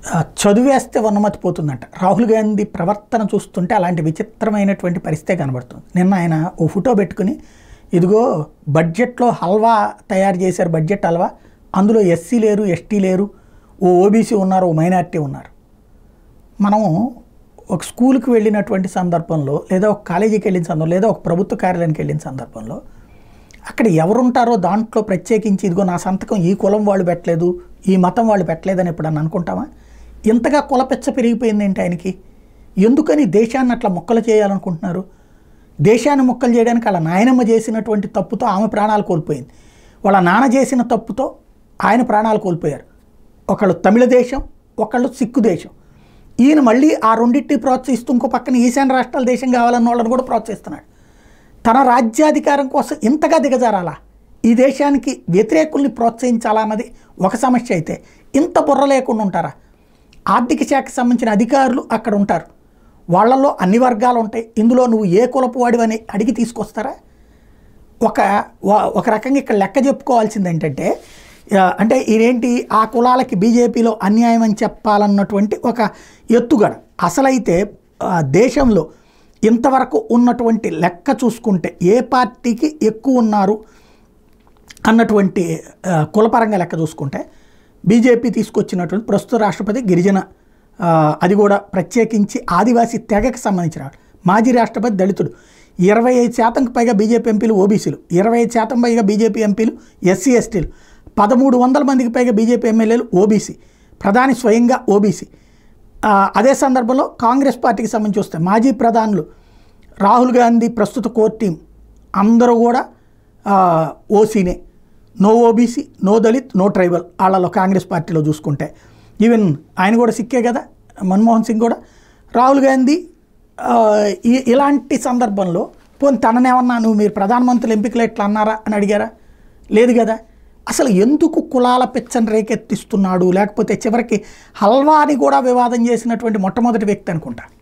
ఆ, చదివేస్తే ఉన్నమతి పోతుందంట రాహుల్ గాంధీ ప్రవర్తన చూస్తుంటే అలాంటి విచిత్రమైనటువంటి పరిస్థితే కనబడుతుంది నిన్న ఆయన ఓ ఫోటో పెట్టుకుని ఇదిగో బడ్జెట్లో హల్వా తయారు చేశారు బడ్జెట్ హల్వా అందులో ఎస్సీ లేరు ఎస్టీ లేరు ఓ ఓబీసీ ఉన్నారు ఓ మైనార్టీ ఉన్నారు మనము ఒక స్కూల్కి వెళ్ళినటువంటి సందర్భంలో లేదా ఒక కాలేజీకి వెళ్ళిన సందర్భంలో లేదా ఒక ప్రభుత్వ కార్యాలయానికి వెళ్ళిన సందర్భంలో అక్కడ ఎవరుంటారో దాంట్లో ప్రత్యేకించి ఇదిగో నా సంతకం ఈ కులం వాళ్ళు పెట్టలేదు ఈ మతం వాళ్ళు పెట్టలేదని ఎప్పుడన్నా అనుకుంటామా ఇంతగా కులపెచ్చ పెరిగిపోయింది ఏంటి ఆయనకి ఎందుకని దేశాన్ని అట్లా మొక్కలు చేయాలనుకుంటున్నారు దేశాన్ని మొక్కలు చేయడానికి వాళ్ళ నాయనమ్మ చేసినటువంటి తప్పుతో ఆమె ప్రాణాలు కోల్పోయింది వాళ్ళ నాన్న చేసిన తప్పుతో ఆయన ప్రాణాలు కోల్పోయారు ఒకళ్ళు తమిళ దేశం ఒకళ్ళు సిక్కు దేశం ఈయన మళ్ళీ ఆ రెండింటిని ప్రోత్సహిస్తూ ఇంకో పక్కన ఈశాన్య రాష్ట్రాల దేశం కావాలన్న వాళ్ళని కూడా ప్రోత్సహిస్తున్నాడు తన రాజ్యాధికారం కోసం ఇంతగా దిగజారాలా ఈ దేశానికి వ్యతిరేకుల్ని ప్రోత్సహించాలా అన్నది ఒక సమస్య అయితే ఇంత బుర్ర లేకుండా ఉంటారా ఆర్థిక శాఖకు సంబంధించిన అధికారులు అక్కడ ఉంటారు వాళ్ళల్లో అన్ని వర్గాలు ఉంటాయి ఇందులో నువ్వు ఏ కులపు వాడివని అడిగి తీసుకొస్తారా ఒక వ- ఒక రకంగా ఇక్కడ లెక్క చెప్పుకోవాల్సింది ఏంటంటే ఆ, అంటే ఇదేంటి ఆ కులాలకి బీజేపీలో అన్యాయం అని చెప్పాలన్నటువంటి ఒక ఎత్తుగడ అసలైతే ఆ, దేశంలో ఇంతవరకు ఉన్నటువంటి లెక్క చూసుకుంటే ఏ పార్టీకి ఎక్కువ ఉన్నారు అన్నటువంటి ఆ, కులపరంగా లెక్క చూసుకుంటే బీజేపీ తీసుకొచ్చినటువంటి ప్రస్తుత రాష్ట్రపతి గిరిజన ఆ, అది కూడా ప్రత్యేకించి ఆదివాసీ తెగకి సంబంధించిన వాడు. మాజీ రాష్ట్రపతి దళితుడు ఇరవై ఐదు శాతంకి పైగా బీజేపీ ఎంపీలు ఓబీసీలు ఇరవై ఐదు శాతం పైగా బీజేపీ ఎంపీలు ఎస్సీ ఎస్టీలు పదమూడు వందల మందికి పైగా బీజేపీ ఎమ్మెల్యేలు ఓబీసీ ప్రధాని స్వయంగా ఓబీసీ ఆ, అదే సందర్భంలో కాంగ్రెస్ పార్టీకి సంబంధించి వస్తే మాజీ ప్రధానులు రాహుల్ గాంధీ ప్రస్తుత కోర్ టీం అందరూ కూడా ఆ, ఓసీనే no OBC no Dalit no tribal వాళ్ళలో కాంగ్రెస్ పార్టీలో చూసుకుంటే ఈవెన్ ఆయన కూడా సిక్కే కదా మన్మోహన్ సింగ్ కూడా రాహుల్ గాంధీ ఆ, ఈ- ఇలాంటి సందర్భంలో పోనీ తననేమన్నా నువ్వు మీరు ప్రధానమంత్రులు ఎంపికలు ఎట్లా అన్నారా అని అడిగారా లేదు కదా అసలు ఎందుకు కులాల పిచ్చని రేకెత్తిస్తున్నాడు లేకపోతే చివరికి హల్వాని కూడా వివాదం చేసినటువంటి మొట్టమొదటి వ్యక్తి అనుకుంటా